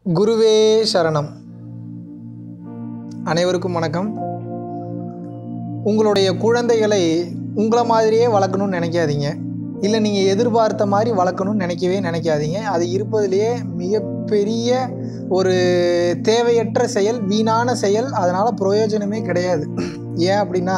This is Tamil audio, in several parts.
குருவே சரணம் அனைவருக்கும் வணக்கம் உங்களுடைய குழந்தைகளை உங்களை மாதிரியே வளர்க்கணும்னு நினைக்காதீங்க இல்லை நீங்கள் எதிர்பார்த்த மாதிரி வளர்க்கணும்னு நினைக்கவே நினைக்காதீங்க அது இருப்பதிலேயே மிகப்பெரிய ஒரு தேவையற்ற செயல் வீணான செயல் அதனால் பிரயோஜனமே கிடையாது ஏன் அப்படின்னா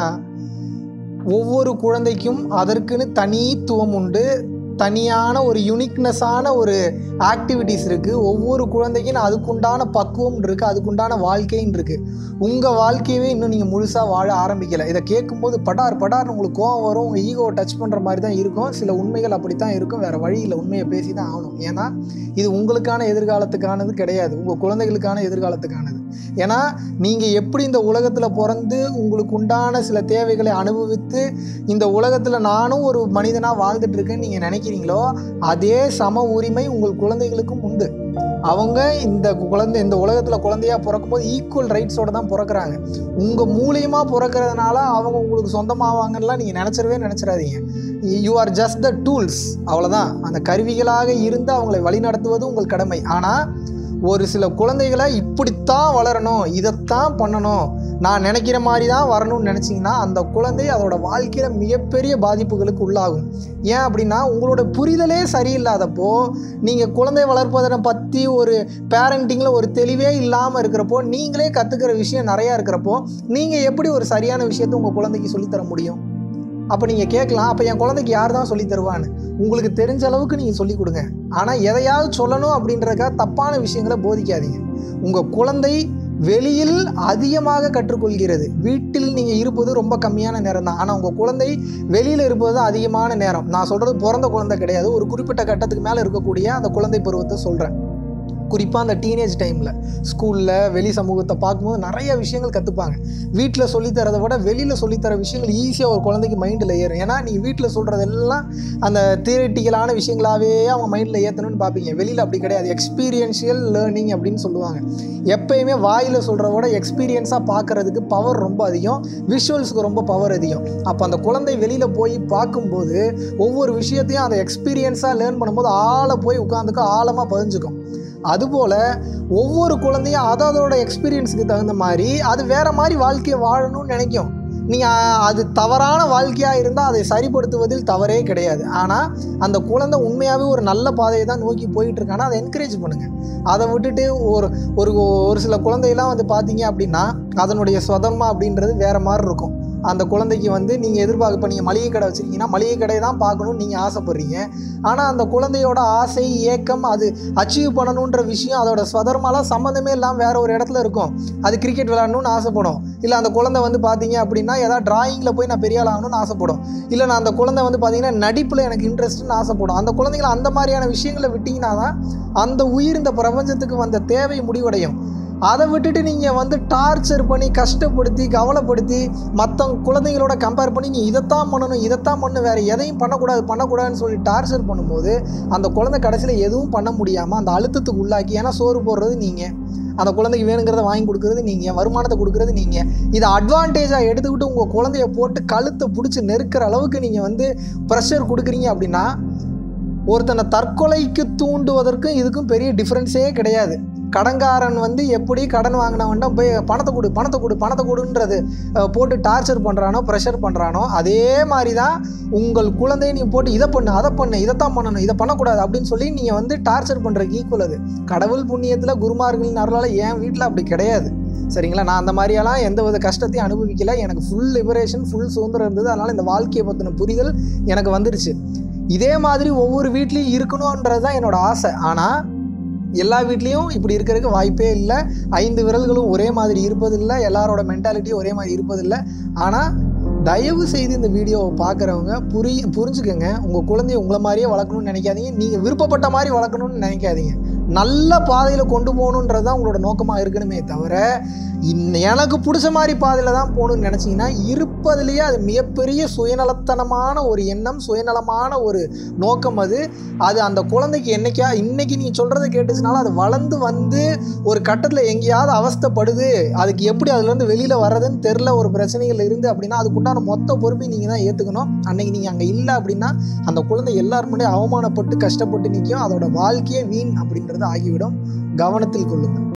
ஒவ்வொரு குழந்தைக்கும் அதற்குன்னு தனித்துவம் உண்டு தனியான ஒரு யுனிக்னஸான ஒரு ஆக்டிவிட்டீஸ் இருக்குது ஒவ்வொரு குழந்தைக்கும் அதுக்குண்டான பக்குவம் இருக்குது அதுக்குண்டான வாழ்க்கைன்னு இருக்குது உங்கள் வாழ்க்கையவே இன்னும் நீங்கள் முழுசாக வாழ ஆரம்பிக்கலை இதை கேட்கும்போது படார் படார்னு உங்களுக்கு கோவம் வரும் உங்கள் ஈகோவை டச் பண்ணுற மாதிரி தான் இருக்கும் சில உண்மைகள் அப்படி தான் இருக்கும் வேறு வழியில் உண்மையை பேசி தான் ஆகணும் ஏன்னா இது உங்களுக்கான எதிர்காலத்துக்கானது கிடையாது உங்கள் குழந்தைகளுக்கான எதிர்காலத்துக்கானது ஏன்னா நீங்கள் எப்படி இந்த உலகத்தில் பிறந்து உங்களுக்கு உண்டான சில தேவைகளை அனுபவித்து இந்த உலகத்தில் நானும் ஒரு மனிதனாக வாழ்ந்துட்டு இருக்கேன்னு நீங்கள் நினைக்கிறீங்களோ அதே சம உரிமை உங்கள் குழந்தைகளுக்கும் உண்டு அவங்க இந்த குழந்தை இந்த உலகத்தில் குழந்தையாக பிறக்கும்போது ஈக்குவல் ரைட்ஸோட தான் பிறக்கிறாங்க உங்கள் மூலியமாக பிறக்கிறதுனால அவங்க உங்களுக்கு சொந்தமாவாங்கலாம் நீங்கள் நினச்சிடவே நினச்சிடாதீங்க you are just the tools அவ்வளோதான் அந்த கருவிகளாக இருந்து அவங்களை வழிநடத்துவது உங்கள் கடமை ஆனால் ஒரு சில குழந்தைகளை இப்படித்தான் வளரணும் இதைத்தான் பண்ணணும் நான் நினைக்கிற மாதிரி தான் வரணும்னு நினச்சிங்கன்னா அந்த குழந்தை அதோட வாழ்க்கையில் மிகப்பெரிய பாதிப்புகளுக்கு உள்ளாகும் ஏன் அப்படின்னா உங்களோட புரிதலே சரியில்லாதப்போ நீங்கள் குழந்தை வளர்ப்பதனை பற்றி ஒரு பேரண்டிங்கில் ஒரு தெளிவே இல்லாமல் இருக்கிறப்போ நீங்களே கற்றுக்கிற விஷயம் நிறையா இருக்கிறப்போ நீங்கள் எப்படி ஒரு சரியான விஷயத்தை உங்கள் குழந்தைக்கு சொல்லித்தர முடியும் அப்போ நீங்கள் கேட்கலாம் அப்போ என் குழந்தைக்கு யார் தான் சொல்லி தருவான்னு உங்களுக்கு தெரிஞ்ச அளவுக்கு நீங்கள் சொல்லிக் கொடுங்க ஆனால் எதையாவது சொல்லணும் அப்படின்றதுக்காக தப்பான விஷயங்களை போதிக்காதீங்க உங்கள் குழந்தை வெளியில் அதிகமாக கற்றுக்கொள்கிறது வீட்டில் நீங்கள் இருப்பது ரொம்ப கம்மியான நேரம் தான் ஆனால் உங்கள் குழந்தை வெளியில் இருப்பது தான் அதிகமான நேரம் நான் சொல்கிறது பிறந்த குழந்தை கிடையாது ஒரு குறிப்பிட்ட கட்டத்துக்கு மேலே இருக்கக்கூடிய அந்த குழந்தை பருவத்தை சொல்கிறேன் குறிப்பாக அந்த டீனேஜ் டைமில் ஸ்கூலில் வெளி சமூகத்தை பார்க்கும்போது நிறைய விஷயங்கள் கற்றுப்பாங்க வீட்டில் சொல்லித்தரதை விட வெளியில் சொல்லித்தர விஷயங்கள் ஈஸியாக ஒரு குழந்தைக்கு மைண்டில் ஏறும் ஏன்னா நீங்கள் வீட்டில் சொல்கிறதெல்லாம் அந்த தியரிட்டிக்கலான விஷயங்களாகவே அவங்க மைண்டில் ஏற்றணும்னு பார்ப்பீங்க வெளியில் அப்படி கிடையாது எக்ஸ்பீரியன்ஷியல் லேர்னிங் அப்படின்னு சொல்லுவாங்க எப்பயுமே வாயில் சொல்கிறத விட எக்ஸ்பீரியன்ஸாக பார்க்குறதுக்கு பவர் ரொம்ப அதிகம் விஷுவல்ஸுக்கு ரொம்ப பவர் அதிகம் அப்போ அந்த குழந்தை வெளியில் போய் பார்க்கும்போது ஒவ்வொரு விஷயத்தையும் அந்த எக்ஸ்பீரியன்ஸாக லேர்ன் பண்ணும்போது ஆளை போய் உட்காந்துக்கும் ஆழமாக பதிஞ்சுக்கும் அதுபோல் ஒவ்வொரு குழந்தையும் அது அதோட எக்ஸ்பீரியன்ஸுக்கு தகுந்த மாதிரி அது வேறு மாதிரி வாழ்க்கையை வாழணும்னு நினைக்கும் நீங்கள் அது தவறான வாழ்க்கையாக இருந்தால் அதை சரிப்படுத்துவதில் தவறே கிடையாது ஆனால் அந்த குழந்தை உண்மையாகவே ஒரு நல்ல பாதையை தான் நோக்கி போயிட்டு இருக்கானா அதை என்கரேஜ் பண்ணுங்கள் அதை விட்டுட்டு ஒரு ஒரு ஒரு சில குழந்தையெல்லாம் வந்து பார்த்தீங்க அப்படின்னா அதனுடைய சொதமா அப்படின்றது வேறு மாதிரி இருக்கும் அந்த குழந்தைக்கு வந்து நீங்கள் எதிர்பார்க்க இப்போ நீங்கள் மளிகை கடை வச்சுருக்கீங்கன்னா மளிகை கடையை தான் பார்க்கணும்னு நீங்கள் ஆசைப்பட்றீங்க ஆனால் அந்த குழந்தையோட ஆசை ஏக்கம் அது அச்சீவ் பண்ணணுன்ற விஷயம் அதோட ஸ்வதர்மாலாம் சம்மந்தமே இல்லாமல் வேற ஒரு இடத்துல இருக்கும் அது கிரிக்கெட் விளையாடணும்னு ஆசைப்படும் இல்லை அந்த குழந்தை வந்து பார்த்தீங்க அப்படின்னா ஏதாவது டிராயிங்கில் போய் நான் பெரிய ஆள் ஆகணும்னு ஆசைப்படும் இல்லை நான் அந்த குழந்தை வந்து பார்த்தீங்கன்னா நடிப்பில் எனக்கு இன்ட்ரெஸ்ட்னு ஆசைப்படும் அந்த குழந்தைங்களை அந்த மாதிரியான விஷயங்களை விட்டிங்கன்னா தான் அந்த உயிர் இந்த பிரபஞ்சத்துக்கு வந்த தேவை முடிவடையும் அதை விட்டுட்டு நீங்கள் வந்து டார்ச்சர் பண்ணி கஷ்டப்படுத்தி கவலைப்படுத்தி மற்ற குழந்தைங்களோட கம்பேர் பண்ணி நீ இதைத்தான் பண்ணணும் இதைத்தான் பண்ணணும் வேறு எதையும் பண்ணக்கூடாது பண்ணக்கூடாதுன்னு சொல்லி டார்ச்சர் பண்ணும்போது அந்த குழந்தை கடைசியில் எதுவும் பண்ண முடியாமல் அந்த அழுத்தத்துக்கு உள்ளாக்கி ஏன்னா சோறு போடுறது நீங்கள் அந்த குழந்தைக்கு வேணுங்கிறத வாங்கி கொடுக்குறது நீங்கள் வருமானத்தை கொடுக்குறது நீங்கள் இதை அட்வான்டேஜாக எடுத்துக்கிட்டு உங்கள் குழந்தைய போட்டு கழுத்தை பிடிச்சி நெருக்கிற அளவுக்கு நீங்கள் வந்து ப்ரெஷர் கொடுக்குறீங்க அப்படின்னா ஒருத்தனை தற்கொலைக்கு தூண்டுவதற்கும் இதுக்கும் பெரிய டிஃப்ரென்ஸே கிடையாது கடன்காரன் வந்து எப்படி கடன் வாங்கினவன்டா போய் பணத்தை கொடு பணத்தை கொடு பணத்தை கொடுன்றது அஹ், போட்டு டார்ச்சர் பண்ணுறானோ ப்ரெஷர் பண்ணுறானோ அதே மாதிரி தான் உங்கள் குழந்தையை நீங்கள் போட்டு இதை பண்ணு அதை பண்ணு இதைத்தான் பண்ணணும் இதை பண்ணக்கூடாது அப்படின்னு சொல்லி நீங்கள் வந்து டார்ச்சர் பண்ணுறதுக்கு ஈக்குவல் அது கடவுள் புண்ணியத்தில் குருமார்களின் அருளால் என் வீட்டில் அப்படி கிடையாது சரிங்களா நான் அந்த மாதிரியெல்லாம் எந்த வித கஷ்டத்தையும் அனுபவிக்கல எனக்கு ஃபுல் லிபரேஷன் ஃபுல் சுதந்திரம் இருந்தது அதனால் இந்த வாழ்க்கையை பற்றின புரிதல் எனக்கு வந்துருச்சு இதே மாதிரி ஒவ்வொரு வீட்லேயும் இருக்கணுன்றது தான் என்னோட ஆசை ஆனால் எல்லா வீட்லேயும் இப்படி இருக்கிறதுக்கு வாய்ப்பே இல்லை ஐந்து விரல்களும் ஒரே மாதிரி இருப்பதில்லை எல்லாரோட மென்டாலிட்டியும் ஒரே மாதிரி இருப்பதில்லை ஆனால் தயவு செய்து இந்த வீடியோவை பார்க்குறவங்க புரி புரிஞ்சுக்கங்க உங்கள் குழந்தைய உங்களை மாதிரியே வளர்க்கணும்னு நினைக்காதீங்க நீங்கள் விருப்பப்பட்ட மாதிரி வளர்க்கணும்னு நினைக்காதீங்க நல்ல பாதையில் கொண்டு போகணுன்றது தான் உங்களோட நோக்கமாக இருக்கணுமே தவிர இன் எனக்கு பிடிச்ச மாதிரி பாதையில் தான் போகணும்னு நினச்சிங்கன்னா இருப்பதுலேயே அது மிகப்பெரிய சுயநலத்தனமான ஒரு எண்ணம் சுயநலமான ஒரு நோக்கம் அது அது அந்த குழந்தைக்கு என்னைக்கா இன்னைக்கு நீ சொல்கிறத கேட்டுச்சுனால அது வளர்ந்து வந்து ஒரு கட்டத்தில் எங்கேயாவது அவஸ்தைப்படுது அதுக்கு எப்படி அதுலேருந்து வெளியில் வர்றதுன்னு தெரில ஒரு பிரச்சனைகள் இருந்து அப்படின்னா அதுக்குண்டான மொத்த பொறுப்பையும் நீங்கள் தான் ஏற்றுக்கணும் அன்னைக்கு நீங்கள் அங்கே இல்லை அப்படின்னா அந்த குழந்தை எல்லாரும் முன்னாடி அவமானப்பட்டு கஷ்டப்பட்டு நிற்கும் அதோட வாழ்க்கையே வீண் அப்படின்றது அப்படிங்கிறது ஆகிவிடும் கவனத்தில் கொள்ளுங்கள்